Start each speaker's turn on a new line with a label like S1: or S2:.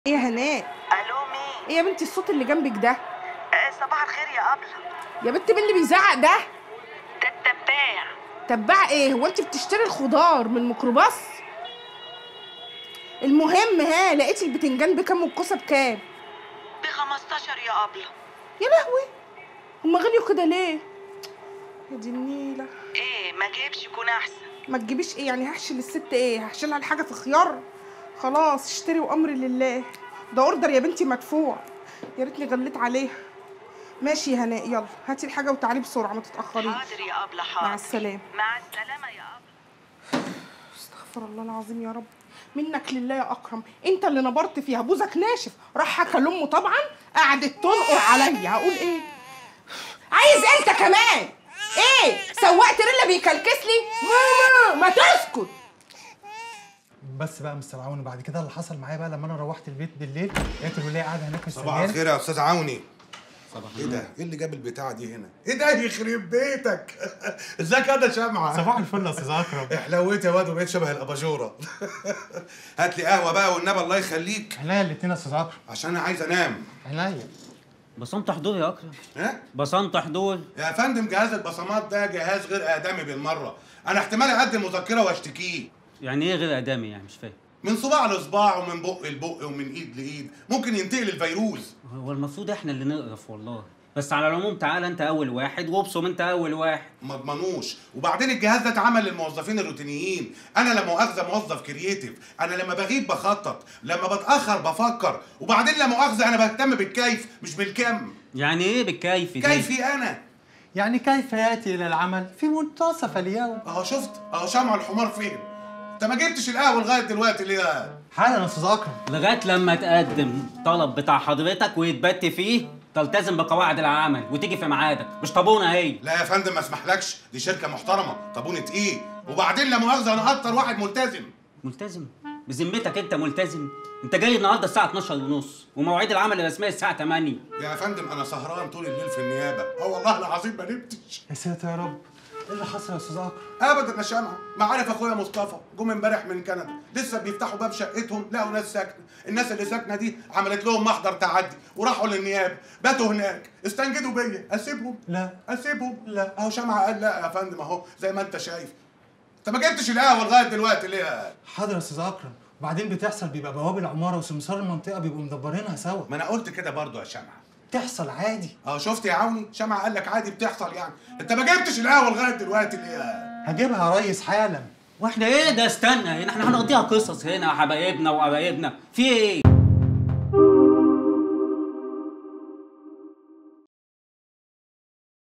S1: ايه يا هناء
S2: الو مين
S1: ايه يا بنتي الصوت اللي جنبك ده
S2: آه صباح الخير يا ابله
S1: يا بنتي مين اللي بيزعق ده
S2: ده التباع
S1: تبع ايه هو انت بتشتري الخضار من ميكروباص المهم ها لقيتي البتنجان بكام والكوسه بكام
S2: ب 15 يا ابله
S1: يا لهوي هما غليوا كده ليه يا دي النيله
S2: ايه ما جايبش يكون احسن
S1: ما تجيبيش ايه يعني هحشي للست ايه هحشيلها الحاجه في خيار خلاص اشتري وامري لله ده اوردر يا بنتي مدفوع يا ريتني غليت عليها ماشي يا هناء يلا هاتي الحاجه وتعالي بسرعه ما تتاخريش
S2: حاضر يا ابله حاضر
S1: مع السلامه
S2: مع السلامه يا ابله
S1: استغفر الله العظيم يا رب منك لله يا اكرم انت اللي نبرت فيها بوزك ناشف راح حكى لامه طبعا قعدت تنقر عليا هقول ايه عايز انت كمان ايه سواق تريلا بيكلكس لي ماما ما تسكت
S3: بس بقى مستر عون بعد كده اللي حصل معايا بقى لما انا روحت البيت بالليل لقيت الوليه قاعده هناك
S4: صباح
S3: مستنياني
S4: الخير يا استاذ عوني ايه ده؟ ايه اللي جاب البتاعه دي هنا؟ ايه ده يخرب بيتك؟ ازيك يا ده شمعه؟
S3: صباح الفل يا استاذ اكرم
S4: حلويت يا واد وبقيت شبه الاباجوره هات لي قهوه بقى والنبي الله يخليك
S3: عينيا الاتنين يا استاذ اكرم
S4: عشان انا عايز انام
S3: عينيا
S5: بصمت حضور يا اكرم
S4: ها؟
S5: بصمت حضور
S4: يا فندم جهاز البصمات ده جهاز غير ادمي بالمره انا احتمال اقدم مذكره واشتكيه
S5: يعني ايه غير ادمي يعني مش فاهم
S4: من صباع لصباع ومن بق لبق ومن ايد لايد ممكن ينتقل الفيروس
S5: هو المفروض احنا اللي نقرف والله بس على العموم تعالى انت اول واحد وابصم انت اول واحد
S4: ما اضمنوش وبعدين الجهاز ده اتعمل للموظفين الروتينيين انا لا مؤاخذه موظف كرييتيف انا لما بغيب بخطط لما بتاخر بفكر وبعدين لا مؤاخذه انا بهتم بالكيف مش بالكم
S5: يعني ايه بالكيف دي
S4: كيفي انا
S3: يعني كيف ياتي الى العمل في منتصف اليوم
S4: اهو شفت اهو شمع الحمار فين انت ما جبتش القهوه لغايه دلوقتي ليه
S3: حالا يا استاذ اكرم
S5: لغايه لما تقدم طلب بتاع حضرتك ويتبت فيه تلتزم بقواعد العمل وتيجي في ميعادك مش طابونه هي
S4: لا يا فندم ما اسمحلكش دي شركه محترمه طابونه ايه وبعدين لا مؤاخذه انا اكتر واحد ملتزم
S5: ملتزم بذمتك انت ملتزم انت جاي النهارده الساعه 12 ونص ومواعيد العمل الرسميه الساعه 8
S4: يا فندم انا سهران طول الليل في النيابه اه والله العظيم ما نمتش
S3: يا ساتر يا رب ايه اللي حصل يا استاذ اكرم
S4: ابدا يا شمعه ما عارف اخويا مصطفى جم امبارح من كندا لسه بيفتحوا باب شقتهم لقوا ناس ساكنه الناس اللي ساكنه دي عملت لهم محضر تعدي وراحوا للنيابه باتوا هناك استنجدوا بيا اسيبهم
S3: لا
S4: اسيبهم
S3: لا.
S4: اهو شمعه قال لا يا فندم اهو زي ما انت شايف انت ما جبتش القهوه لغايه دلوقتي ليه
S3: حاضر يا استاذ اكرم وبعدين بتحصل بيبقى بواب العماره وسمسار المنطقه بيبقوا مدبرينها سوا
S4: ما انا قلت كده برضو يا شمعه
S3: تحصل عادي
S4: اهو شفت يا عوني شمعه قال لك عادي بتحصل يعني انت ما جبتش القهوه لغايه دلوقتي ليه
S3: هجيبها يا ريس حالا
S5: واحنا ايه ده استنى هنا احنا هنقضيها قصص هنا يا حبايبنا وقرايبنا في ايه